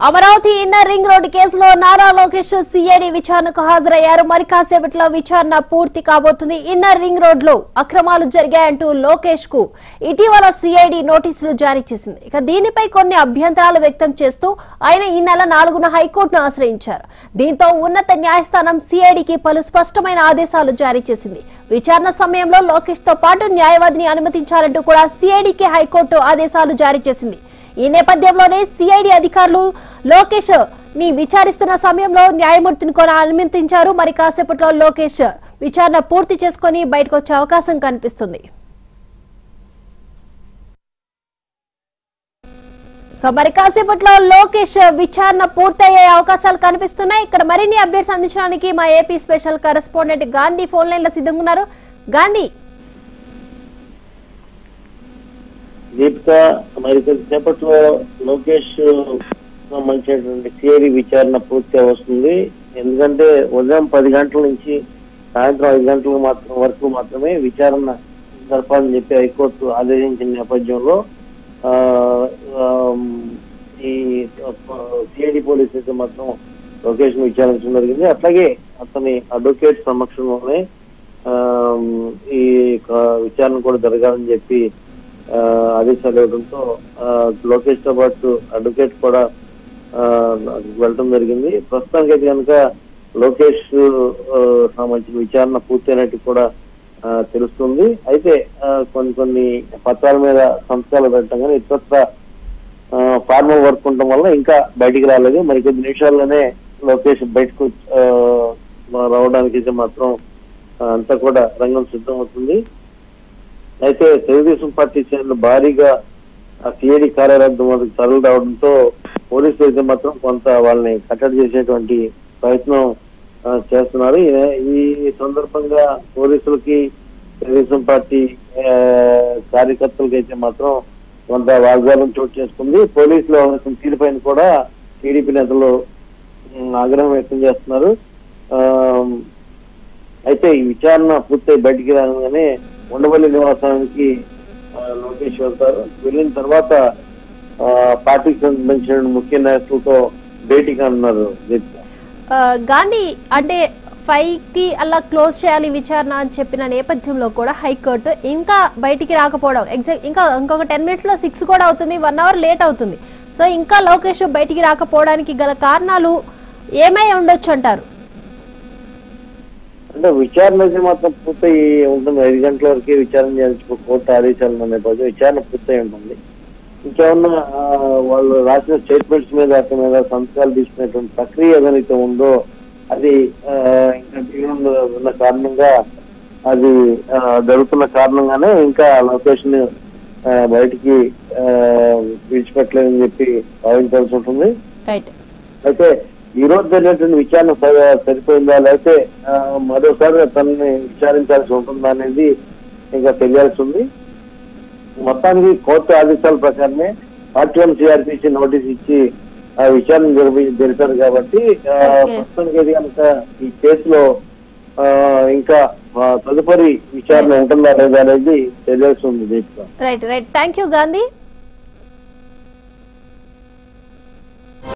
Amaravati inner ring road కేసులో Nara Lokesh CID విచారణకు హాజరయ్యారు మరి కాసేపట్లో విచారణ పూర్తి కాబోతుంది ఇన్నర్ రింగ్ రోడ్ లో అక్రమాలు జరిగాయంటూ లోకేష్ కు ఇటీవల సిఐడి నోటీసులు జారీ చేసింది ఇక దీనిపై కొన్ని అభ్యంతరాలు వ్యక్తం చేస్తూ ఆయన ఈ నెల నాలుగున హైకోర్టును ఆశ్రయించారు దీంతో ఉన్నత న్యాయస్థానం సిఐడికి పలు స్పష్టమైన ఆదేశాలు జారీ చేసింది విచారణ సమయంలో లోకేష్ తో పాటు న్యాయవాదిని అనుమతించాలంటూ కూడా సిఐడికి హైకోర్టు ఆదేశాలు జారీ చేసింది ఈ నేపథ్యంలోనే సిఐడి అధికారులు లోకేష్ ని విచారిస్తున్న సమయంలో న్యాయమూర్తిని కూడా అనుమతించారు మరి కాసేపట్లో లోకేష్ విచారణ పూర్తి చేసుకుని బయటకు వచ్చే అవకాశం కనిపిస్తుంది ఇక మరి కాసేపట్లో లోకేష్ విచారణ పూర్తయ్యే అవకాశాలు కనిపిస్తున్నాయి ఇక్కడ మరిన్ని అప్డేట్స్ అందించడానికి మా AP special correspondent Gandhi phone line లో సిద్ధంగా ఉన్నారు గాంధీ దీపిక మరి కొద్దిసేపట్లో లోకేష్ సంబంధించినటువంటి సిఐడి విచారణ పూర్తి వస్తుంది ఎందుకంటే ఉదయం పది గంటల నుంచి సాయంత్రం ఐదు గంటల మాత్రం వరకు మాత్రమే విచారణ జరపాలని చెప్పి హైకోర్టు ఆదేశించిన నేపథ్యంలో ఆ, ఆమ్, ఈ సిఐడి పోలీస్ అయితే మాత్రం లోకేష్ ను విచారించడం జరిగింది అట్లాగే అతని అడ్వకేట్ సమక్షంలోనే ఆమ్, ఈ క- విచారణ కూడా జరగాలని చెప్పి ఆ, ఆదేశాలు ఇవ్వడంతో ఆ, లోకేష్ తో పాటు అడ్వకేట్ కూడా ఆ, వెళ్ళడం జరిగింది ప్రస్తుతానికి అయితే కనుక లోకేష్ ఆ, సంబంధించిన విచారణ పూర్తయినట్టు కూడా ఆ, తెలుస్తుంది అయితే ఆ, కొన్ని కొన్ని పత్రాల మీద సంతకాలు పెట్టడం కానీ ఇతరత్ర ఫార్మల్ వర్క్ ఉండటం వల్ల ఇంకా బయటికి రాలేదు మరి కొద్ది నిమిషాల్లోనే లోకేష్ బయటకు ఆ, రావడానికి అయితే మాత్రం ఆ, అంతా కూడా రంగం సిద్ధం అవుతుంది అయితే తెలుగుదేశం పార్టీ శ్రేణులు భారీగా ఆ సిఐడి కార్యాలయం వద్దకు తరలి రావడంతో పోలీసులు అయితే మాత్రం కొంత వాళ్ళని కట్టడి చేసేటువంటి ప్రయత్నం ఆ, చేస్తున్నారు ఈ- ఈ సందర్భంగా పోలీసులకి తెలుగుదేశం పార్టీ ఆ, కార్యకర్తలకి అయితే మాత్రం కొంత వాగ్వాదం చోటు చేసుకుంది పోలీసులు అవసరం తీరుపైన కూడా టీడీపీ నేతలు ఉమ్, ఆగ్రహం వ్యక్తం చేస్తున్నారు ఆ, అయితే ఈ విచారణ పూర్తయి బయటికి రాగానే ఉండవల్లి నివాసానికి ఆ, లోకేష్ వెళ్తారు వెళ్ళిన తర్వాత ఆ, పార్టీకి సంబంధించిన ముఖ్య నాయకులతో భేటీ కానున్నారు దీపిక. ఆ, గాంధీ అంటే ఫైవ్ కి అలా క్లోజ్ చేయాలి విచారణ అని చెప్పిన నేపథ్యంలో కూడా హైకోర్టు ఇంకా బయటికి రాకపోవడం ఎగ్జాక్ట్ ఇంకా ఇంకొక టెన్ మినిట్స్ లో సిక్స్ కూడా అవుతుంది వన్ అవర్ లేట్ అవుతుంది సో ఇంకా లోకేష్ బయటికి రాకపోవడానికి గల కారణాలు ఏమై ఉండొచ్చు అంటారు అంటే విచారణ అయితే మాత్రం పూర్తయి ఉంటుంది ఐదు గంటల వరకే విచారణ చేయాల్సి కోర్టు ఆదేశాలు ఉన్న నేపథ్యం విచారణ పూర్తయి ఉంటుంది ఇంకేమన్నా ఆ, వాళ్ళు రాసిన స్టేట్మెంట్స్ మీద వాటి మీద సంతకాలు తీసుకునేటువంటి ప్రక్రియ ఏదైతే ఉందో అది ఆ, ఇంకా బిగినింగ్ ఉన్న కారణంగా అది ఆ, జరుగుతున్న కారణంగానే ఇంకా లొకేషన్ బయటికి ఆ, విడిచిపెట్టలేదని చెప్పి భావించాల్సి ఉంటుంది రైట్ అయితే ఈ రోజు జరిగినటువంటి విచారణ స- సరిపోయిందా లేకపోతే ఆ, మరోసారి తనని విచారించాల్సి ఉంటుందా అనేది ఇంకా తెలియాల్సి ఉంది మొత్తానికి కోర్టు ఆదేశాల ప్రకారమే పార్టీ వన్ సిఆర్పిసి నోటీస్ ఇచ్చి ఆ విచారణ జరిపి జరిపారు కాబట్టి ఆ, Okay. ప్రస్తుతానికి అయితే కనుక ఈ కేసులో ఆ, ఇంకా ఆ, తదుపరి విచారణ ఉంటుందా లేదా అనేది తెలియాల్సి ఉంది Deepika right right thank you Gandhi